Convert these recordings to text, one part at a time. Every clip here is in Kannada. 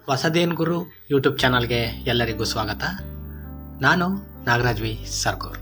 ಹೊಸದೇನ್ ಗುರು ಯೂಟ್ಯೂಬ್ ಚಾನಲ್ಗೆ ಎಲ್ಲರಿಗೂ ಸ್ವಾಗತ ನಾನು ನಾಗರಾಜ್ ವಿ ಸರ್ಗೂರ್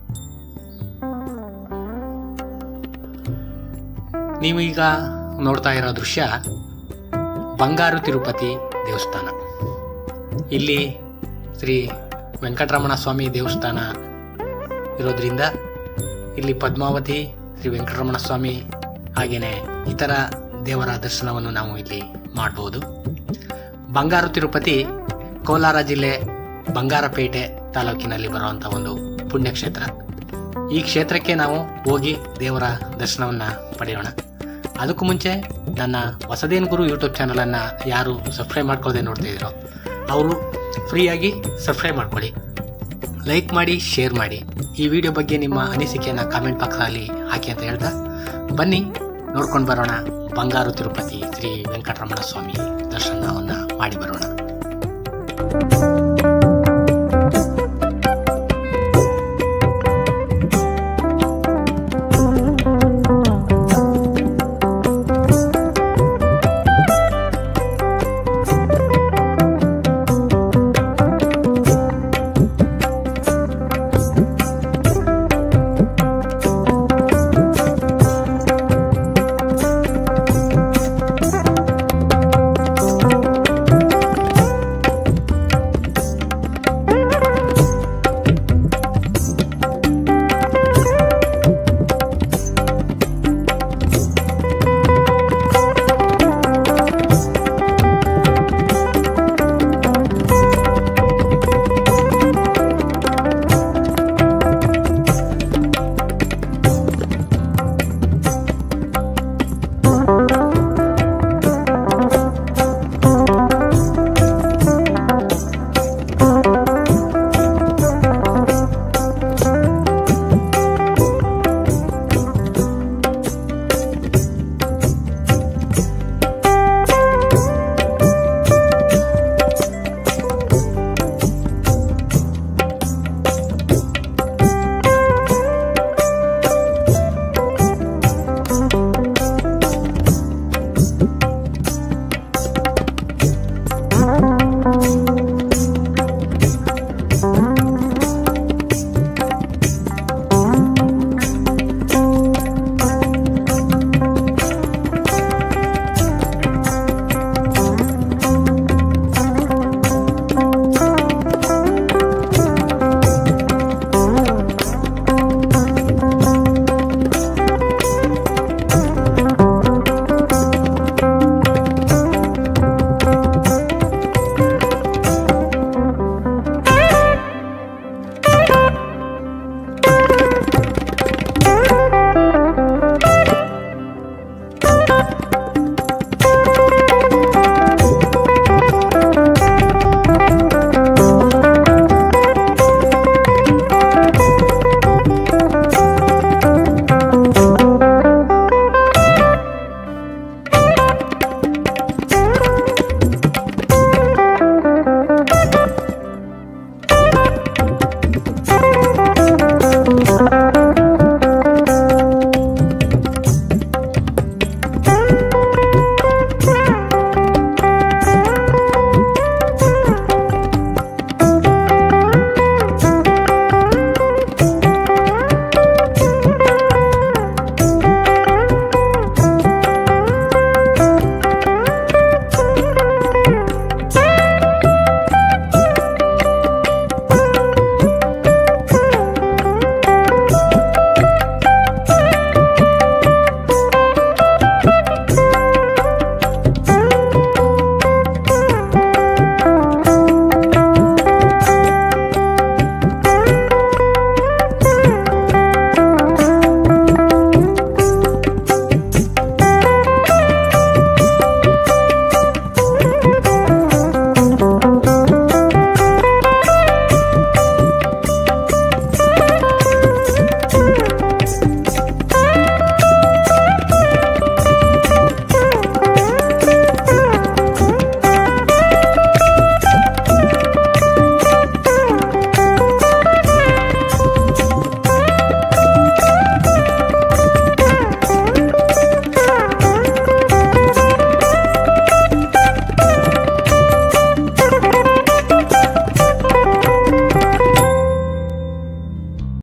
ನೀವೀಗ ನೋಡ್ತಾ ಇರೋ ದೃಶ್ಯ ಬಂಗಾರು ತಿರುಪತಿ ದೇವಸ್ಥಾನ ಇಲ್ಲಿ ಶ್ರೀ ವೆಂಕಟರಮಣ ಸ್ವಾಮಿ ದೇವಸ್ಥಾನ ಇರೋದ್ರಿಂದ ಇಲ್ಲಿ ಪದ್ಮಾವತಿ ಶ್ರೀ ವೆಂಕಟರಮಣ ಸ್ವಾಮಿ ಹಾಗೆಯೇ ಇತರ ದೇವರ ದರ್ಶನವನ್ನು ನಾವು ಇಲ್ಲಿ ಮಾಡ್ಬೋದು ಬಂಗಾರು ತಿರುಪತಿ ಕೋಲಾರ ಜಿಲ್ಲೆ ಬಂಗಾರಪೇಟೆ ತಾಲೂಕಿನಲ್ಲಿ ಬರುವಂಥ ಒಂದು ಪುಣ್ಯಕ್ಷೇತ್ರ ಈ ಕ್ಷೇತ್ರಕ್ಕೆ ನಾವು ಹೋಗಿ ದೇವರ ದರ್ಶನವನ್ನು ಪಡೆಯೋಣ ಅದಕ್ಕೂ ಮುಂಚೆ ನನ್ನ ಹೊಸದೇನ್ ಗುರು ಯೂಟ್ಯೂಬ್ ಚಾನಲನ್ನು ಯಾರು ಸಬ್ಸ್ಕ್ರೈಬ್ ಮಾಡ್ಕೊಳ್ಳದೆ ನೋಡ್ತಾ ಇದ್ದೀರೋ ಅವರು ಫ್ರೀಯಾಗಿ ಸಬ್ಸ್ಕ್ರೈಬ್ ಮಾಡ್ಕೊಳ್ಳಿ ಲೈಕ್ ಮಾಡಿ ಶೇರ್ ಮಾಡಿ ಈ ವಿಡಿಯೋ ಬಗ್ಗೆ ನಿಮ್ಮ ಅನಿಸಿಕೆಯನ್ನು ಕಾಮೆಂಟ್ ಬಾಕ್ಸಲ್ಲಿ ಹಾಕಿ ಅಂತ ಹೇಳ್ತಾ ಬನ್ನಿ ನೋಡ್ಕೊಂಡು ಬರೋಣ ಬಂಗಾರು ತಿರುಪತಿ ಶ್ರೀ ವೆಂಕಟರಮಣ ಸ್ವಾಮಿ ದರ್ಶನವನ್ನು ಮಾಡಿ ಬರೋಣ